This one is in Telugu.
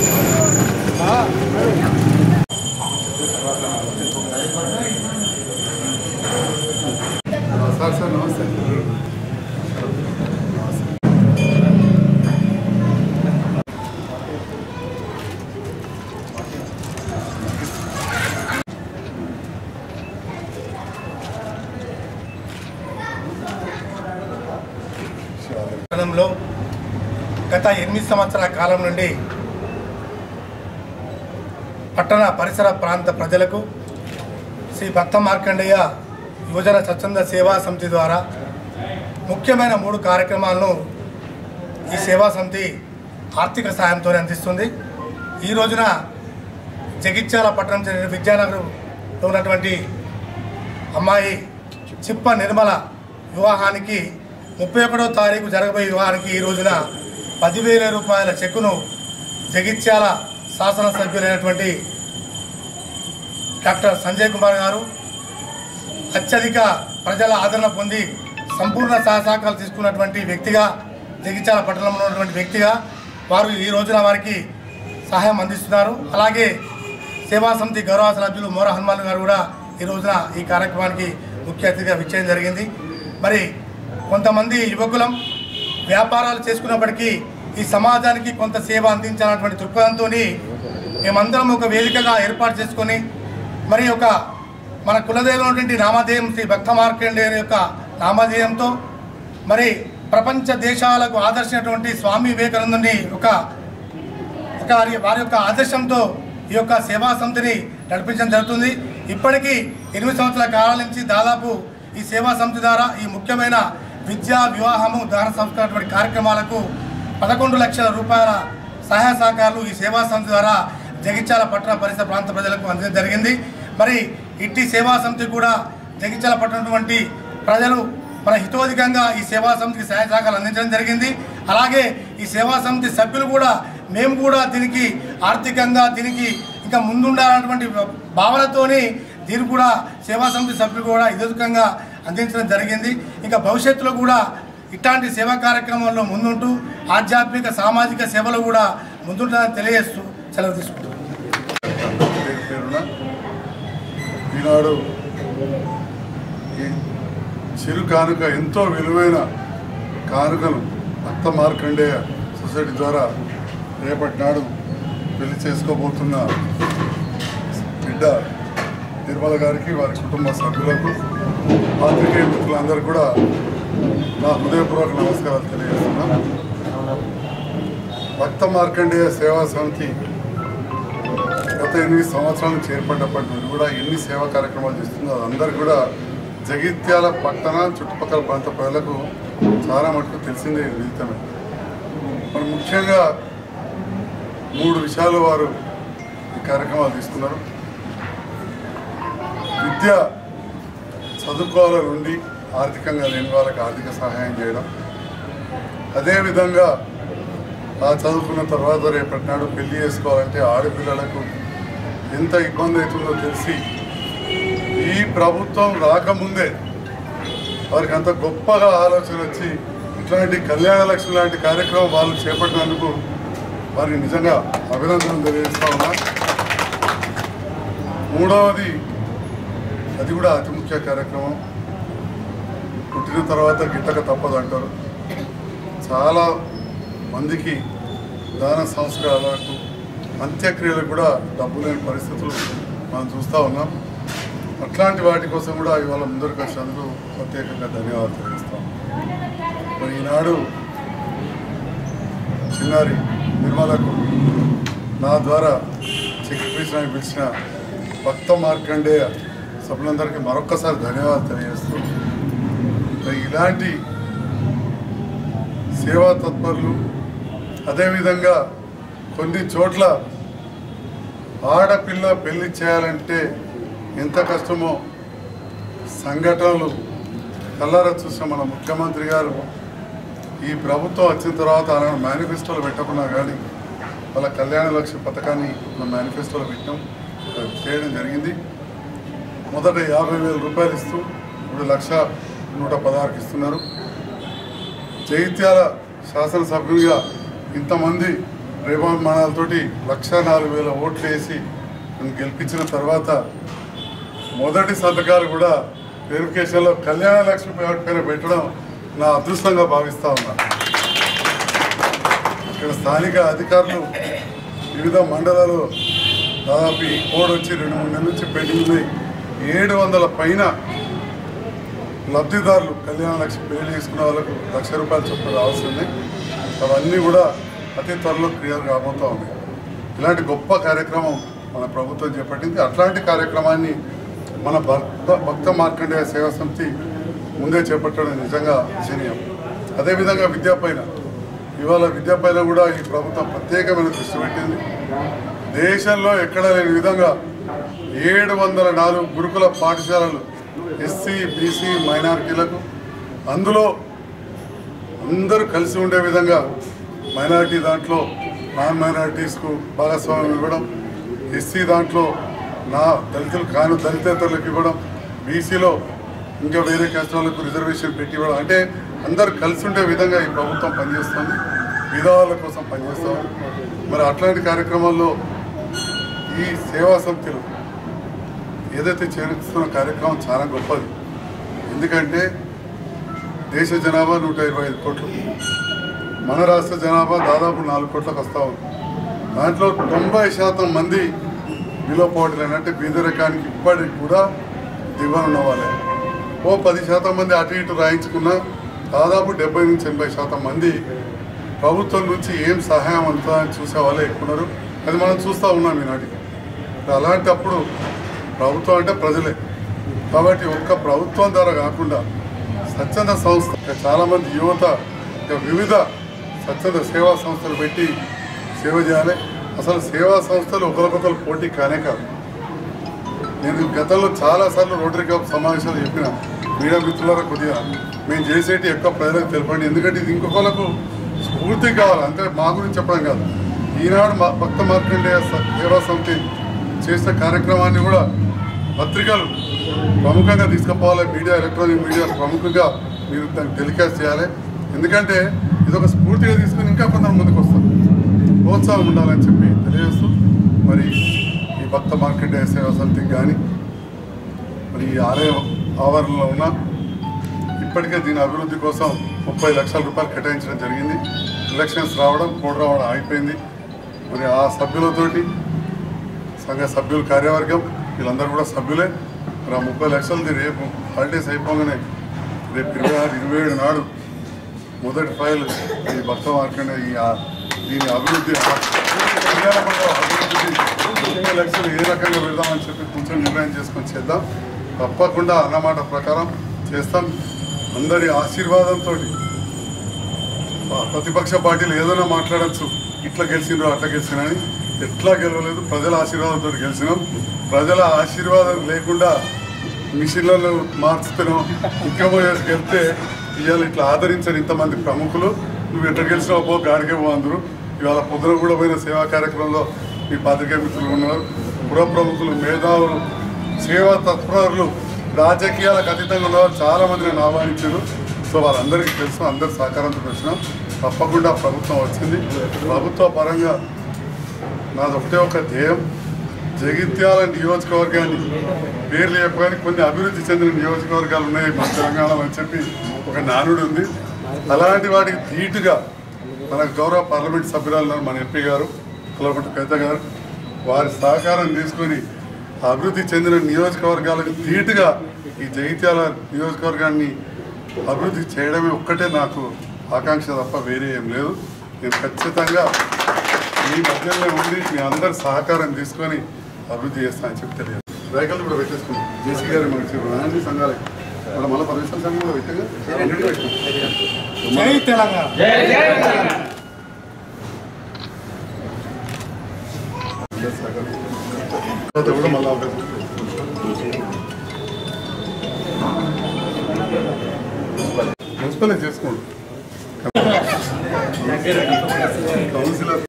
సార్ సార్ నమస్తే పట్టణంలో గత ఎనిమిది సంవత్సరాల కాలం నుండి పట్టణ పరిసర ప్రాంత ప్రజలకు శ్రీ భక్త మార్కండేయ యువజన స్వచ్ఛంద సేవా సమితి ద్వారా ముఖ్యమైన మూడు కార్యక్రమాలను ఈ సేవా సమితి ఆర్థిక సాయంతో అందిస్తుంది ఈ రోజున జగిత్యాల పట్టణం చెందిన విద్యానగర్లో ఉన్నటువంటి అమ్మాయి చిప్ప నిర్మల వివాహానికి ముప్పై ఒకటో తారీఖు జరగబోయే వివాహానికి ఈ రోజున పదివేల రూపాయల చెక్కును జగిత్యాల శాసనసభ్యులైనటువంటి డాక్టర్ సంజయ్ కుమార్ గారు అత్యధిక ప్రజల ఆదరణ పొంది సంపూర్ణ సహసహకారాలు తీసుకున్నటువంటి వ్యక్తిగా జగిత్యాల పట్టణంలో ఉన్నటువంటి వ్యక్తిగా వారు ఈ రోజున వారికి సహాయం అందిస్తున్నారు అలాగే సేవా సమితి గౌరవ సభ్యులు మోర హనుమాన్ గారు కూడా ఈ రోజున ఈ కార్యక్రమానికి ముఖ్య అతిథిగా విచ్చేయడం జరిగింది మరి కొంతమంది యువకులం వ్యాపారాలు చేసుకున్నప్పటికీ ఈ సమాజానికి కొంత సేవ అందించాలన్నటువంటి దృక్పథంతో మేమందరం ఒక వేదికగా ఏర్పాటు చేసుకొని మరి ఒక మన కులదేవులైనటువంటి నామధేయం శ్రీ భక్త మార్కండేయ యొక్క నామధేయంతో మరి ప్రపంచ దేశాలకు ఆదర్శించినటువంటి స్వామి వివేకానందుని ఒక ఒక వారి వారి యొక్క ఆదర్శంతో ఈ యొక్క సేవా సమితిని నడిపించడం జరుగుతుంది ఇప్పటికీ ఎనిమిది సంవత్సరాల కాలం నుంచి దాదాపు ఈ సేవా సమితి ద్వారా ఈ ముఖ్యమైన విద్యా వివాహము దాన సంస్కారటువంటి కార్యక్రమాలకు పదకొండు లక్షల రూపాయల సహాయ సహకారాలు ఈ సేవా సమితి ద్వారా జగిత్యాల పట్టణ పరిసర ప్రాంత ప్రజలకు అందించడం జరిగింది మరి ఇట్టి సేవా సమితి కూడా జగిత్యాల పట్టణటువంటి ప్రజలు మన హితోధికంగా ఈ సేవా సమితికి సహాయ సహకారాలు అందించడం జరిగింది అలాగే ఈ సేవా సమితి సభ్యులు కూడా మేము కూడా దీనికి ఆర్థికంగా దీనికి ఇంకా ముందుండాలన్నటువంటి భావనతోని దీనికి కూడా సేవా సమితి సభ్యులు కూడా హితోధికంగా అందించడం జరిగింది ఇంకా భవిష్యత్తులో కూడా ఇట్లాంటి సేవా కార్యక్రమాల్లో ముందుంటూ ఆధ్యాత్మిక సామాజిక సేవలు కూడా ముందుంటారని తెలియజేస్తూ సెలవు తీసుకుంటున్నాను పేరు పేరున ఈనాడు ఈ చిరు కానుక ఎంతో విలువైన కానుకను భక్త మార్కండేయ సొసైటీ ద్వారా రేపటి నాడు పెళ్లి చేసుకోబోతున్న బిడ్డ నిర్మల గారికి వారి కుటుంబ సభ్యులకు పాత్రికేయ మిత్రులందరూ కూడా నా హృదయపూర్వక నమస్కారాలు తెలియజేస్తున్నా భక్త మార్కండేయ సేవా సమితి గత ఎనిమిది సంవత్సరాల నుంచి ఏర్పడినప్పటి నుండి కూడా ఎన్ని సేవా కార్యక్రమాలు చేస్తుందో అందరు కూడా జగిత్యాల పట్టణ చుట్టుపక్కల ప్రాంత ప్రజలకు చాలా మటుకు తెలిసిందే విదితమే మరి ముఖ్యంగా మూడు విషయాలు వారు ఈ కార్యక్రమాలు తీసుకున్నారు విద్య చదువుకోవాల నుండి ఆర్థికంగా లేని వాళ్ళకి ఆర్థిక సహాయం చేయడం అదేవిధంగా ఆ చదువుకున్న తర్వాత రేపటి నాడు పెళ్లి చేసుకోవాలంటే ఆడపిల్లలకు ఎంత ఇబ్బంది అవుతుందో తెలిసి ఈ ప్రభుత్వం రాకముందే వారికి అంత గొప్పగా ఆలోచన వచ్చి ఇట్లాంటి కళ్యాణ లక్ష్మి లాంటి కార్యక్రమం వాళ్ళు చేపట్టినందుకు వారికి నిజంగా అభినందనలు తెలియజేస్తా ఉన్నా మూడవది అది కూడా అతి ముఖ్య కార్యక్రమం పుట్టిన తర్వాత గిట్టక తప్పదు అంటారు చాలా మందికి దాన సంస్కారాలకు అంత్యక్రియలకు కూడా డబ్బు లేని పరిస్థితులు మనం చూస్తూ ఉన్నాం అట్లాంటి వాటి కోసం కూడా ఇవాళ ముందరికి వచ్చినందుకు ప్రత్యేకంగా ధన్యవాదాలు తెలియజేస్తాం మరి ఈనాడు చిన్నారి నిర్మలకు నా ద్వారా చెక్ పీసిన పిలిచిన భక్త మార్కండేయ సభ్యులందరికీ మరొక్కసారి ధన్యవాదాలు తెలియజేస్తూ మరి ఇలాంటి సేవా తత్పరులు అదేవిధంగా కొన్ని చోట్ల ఆడపిల్ల పెళ్లి చేయాలంటే ఎంత కష్టమో సంఘటనలు కల్లారా చూసిన మన ముఖ్యమంత్రి గారు ఈ ప్రభుత్వం వచ్చిన తర్వాత ఆయన మేనిఫెస్టోలో పెట్టకున్నా కానీ వాళ్ళ కళ్యాణ లక్ష్య పథకాన్ని మన మేనిఫెస్టోలో పెట్టాం అది చేయడం జరిగింది మొదట యాభై వేల రూపాయలు ఇస్తూ ఇప్పుడు లక్ష నూట పదహారుకి ఇస్తున్నారు జగిత్యాల శాసనసభ్యులుగా ఇంతమంది ప్రేమాభిమానాలతోటి లక్ష నాలుగు వేల ఓట్లు వేసి నన్ను గెలిపించిన తర్వాత మొదటి సంతకాలు కూడా వెరిఫికేషన్లో కళ్యాణ లక్ష్మి పేరు పేరు పెట్టడం నా అదృష్టంగా భావిస్తా ఉన్నా ఇక్కడ స్థానిక అధికారులు వివిధ మండలాలు దాదాపు ఈ కోడ్ వచ్చి రెండు మూడు నెలల నుంచి పెండింగ్ ఉన్నాయి ఏడు వందల పైన లబ్ధిదారులు కళ్యాణ లక్ష్మి పేరు చేసుకున్న వాళ్ళకు లక్ష రూపాయలు చొప్పున రావాల్సింది అవన్నీ కూడా అతి త్వరలో క్లియర్ కాబోతూ ఉన్నాయి ఇలాంటి గొప్ప కార్యక్రమం మన ప్రభుత్వం చేపట్టింది అట్లాంటి కార్యక్రమాన్ని మన భక్త భక్త మార్కండేయ సేవా సమితి ముందే చేపట్టడం నిజంగా శనీయం అదేవిధంగా విద్యాపైన ఇవాళ విద్యాపైన కూడా ఈ ప్రభుత్వం ప్రత్యేకమైన దృష్టి పెట్టింది దేశంలో ఎక్కడ లేని విధంగా ఏడు వందల నాలుగు గురుకుల పాఠశాలలు ఎస్సీ బీసీ మైనారిటీలకు అందులో అందరూ కలిసి ఉండే విధంగా మైనారిటీ దాంట్లో నాన్ మైనారిటీస్కు భాగస్వామ్యం ఇవ్వడం ఎస్సీ దాంట్లో నా దళితులు కాను దళితేతరులకు ఇవ్వడం బీసీలో ఇంకా వేరే క్యాస్ట్ వాళ్ళకు రిజర్వేషన్ పెట్టి ఇవ్వడం అంటే అందరూ కలిసి ఉండే విధంగా ఈ ప్రభుత్వం పనిచేస్తుంది విధాల కోసం పనిచేస్తుంది మరి అట్లాంటి కార్యక్రమాల్లో ఈ సేవా సమితిలు ఏదైతే చేరుస్తున్న కార్యక్రమం చాలా గొప్పది ఎందుకంటే దేశ జనాభా నూట ఇరవై ఐదు కోట్లు మన రాష్ట్ర జనాభా దాదాపు నాలుగు కోట్లకు వస్తా ఉంది దాంట్లో తొంభై శాతం మంది బిలో పోటీ అంటే బీదరికానికి ఇప్పటికి కూడా దిగువన వాళ్ళే ఓ పది శాతం మంది అటు ఇటు రాయించుకున్న దాదాపు డెబ్బై నుంచి ఎనభై శాతం మంది ప్రభుత్వం నుంచి ఏం సహాయం అంతా అని చూసే వాళ్ళే ఎక్కువ ఉన్నారు అది మనం చూస్తూ ఉన్నాం ఈనాటికి అలాంటప్పుడు ప్రభుత్వం అంటే ప్రజలే కాబట్టి ఒక్క ప్రభుత్వం ద్వారా కాకుండా స్వచ్ఛంద సంస్థ ఇంకా చాలామంది యువత ఇంకా వివిధ స్వచ్ఛంద సేవా సంస్థలు పెట్టి సేవ చేయాలి అసలు సేవా సంస్థలు ఒకరికొకరు పోటీ కానే కాదు నేను గతంలో చాలాసార్లు రోటరీ క్లబ్ సమావేశాలు చెప్పిన మీడియా మిత్రులారా కొద్దిగా మేము చేసేటి ఎక్కువ ప్రజలకు తెలపండి ఎందుకంటే ఇది ఇంకొకరికి స్ఫూర్తి కావాలి అంటే మా గురించి చెప్పడం కాదు ఈనాడు మా భక్త మార్కండేయ స- సేవా సమితి చేసిన కార్యక్రమాన్ని కూడా పత్రికలు ప్రముఖంగా తీసుకుపోవాలి మీడియా ఎలక్ట్రానిక్ మీడియా ప్రముఖంగా మీరు దాన్ని టెలికాస్ట్ చేయాలి ఎందుకంటే ఇది ఒక స్ఫూర్తిగా తీసుకుని ఇంకా కొందరు ముందుకు వస్తారు ప్రోత్సాహం ఉండాలని చెప్పి తెలియజేస్తూ మరి ఈ భక్త మార్కెట్ సేవా సమితికి కానీ మరి ఈ ఆలయ ఆవరణలో ఉన్న ఇప్పటికే దీని అభివృద్ధి కోసం ముప్పై లక్షల రూపాయలు కేటాయించడం జరిగింది ఎలక్షన్స్ రావడం కోడ్ రావడం అయిపోయింది మరి ఆ సభ్యులతోటి సంఘ సభ్యుల కార్యవర్గం వీళ్ళందరూ కూడా సభ్యులే మరి ఆ ముప్పై లక్షలది రేపు హాలిడేస్ అయిపోగానే రేపు ఇరవై ఆరు ఇరవై ఏడు నాడు మొదటి ఫైల్ ఈ భక్త మార్కండ ఈ ఆ- దీని అభివృద్ధి ఆ కళ్యాణ మండపం అభివృద్ధికి ముప్పై లక్షలు ఏ రకంగా పెడదామని చెప్పి కూర్చొని నిర్ణయం చేసుకొని చేద్దాం తప్పకుండా అన్నమాట ప్రకారం చేస్తాం అందరి ఆశీర్వాదంతో ప్రతిపక్ష పార్టీలు ఏదైనా మాట్లాడచ్చు ఇట్లా గెలిచిండ్రు అట్లా గెలిచినని ఎట్లా గెలవలేదు ప్రజల ఆశీర్వాదంతో గెలిచినాం ప్రజల ఆశీర్వాదం లేకుండా మిషన్లను మార్చుతున్నాం ఇంకేమో చేసి గెలిస్తే ఇవాళ ఇట్లా ఆదరించారు ఇంతమంది ప్రముఖులు నువ్వు ఎట్లా గెలిచినావు పో గాడికే పో అందరూ ఇవాళ పొద్దున కూడా పోయిన సేవా కార్యక్రమంలో మీ పాత్రికేయ మిత్రులు ఉన్నారు పుర ప్రముఖులు మేధావులు సేవా తత్పరులు రాజకీయాలకు అతీతంగా ఉన్న వాళ్ళు చాలా మంది నన్ను ఆహ్వానించారు సో వాళ్ళందరికీ తెలుసు అందరి సహకారంతో వచ్చినాం తప్పకుండా ప్రభుత్వం వచ్చింది ప్రభుత్వ పరంగా నాది ఒకటే ఒక ధ్యేయం జగిత్యాల నియోజకవర్గాన్ని పేర్లు చెప్పగానే కొన్ని అభివృద్ధి చెందిన నియోజకవర్గాలు ఉన్నాయి మన తెలంగాణలో అని చెప్పి ఒక నానుడు ఉంది అలాంటి వాటికి ధీటుగా మన గౌరవ పార్లమెంట్ సభ్యురాలు ఉన్నారు మన ఎంపీ గారు కులపటి పెద్ద గారు వారి సహకారం తీసుకొని అభివృద్ధి చెందిన నియోజకవర్గాలకు ధీటుగా ఈ జగిత్యాల నియోజకవర్గాన్ని అభివృద్ధి చేయడమే ఒక్కటే నాకు ఆకాంక్ష తప్ప వేరే ఏం లేదు నేను ఖచ్చితంగా మీ మధ్యలో ఉండి మీ అందరి సహకారం తీసుకొని అభివృద్ధి చేస్తానని చెప్పి తెలియదు రైకలు కూడా పెట్టేసుకున్నాం జేసీ గారు మనకి చెప్పారు అన్ని సంఘాలకి మన మళ్ళీ పర్మిషన్ సంఘం కూడా పెట్టగా రెండింటికి పెట్టాం జై తెలంగాణ అందరి సహకారం తర్వాత కూడా మళ్ళీ అవకాశం మున్సిపల్ చేసుకోండి కౌన్సిలర్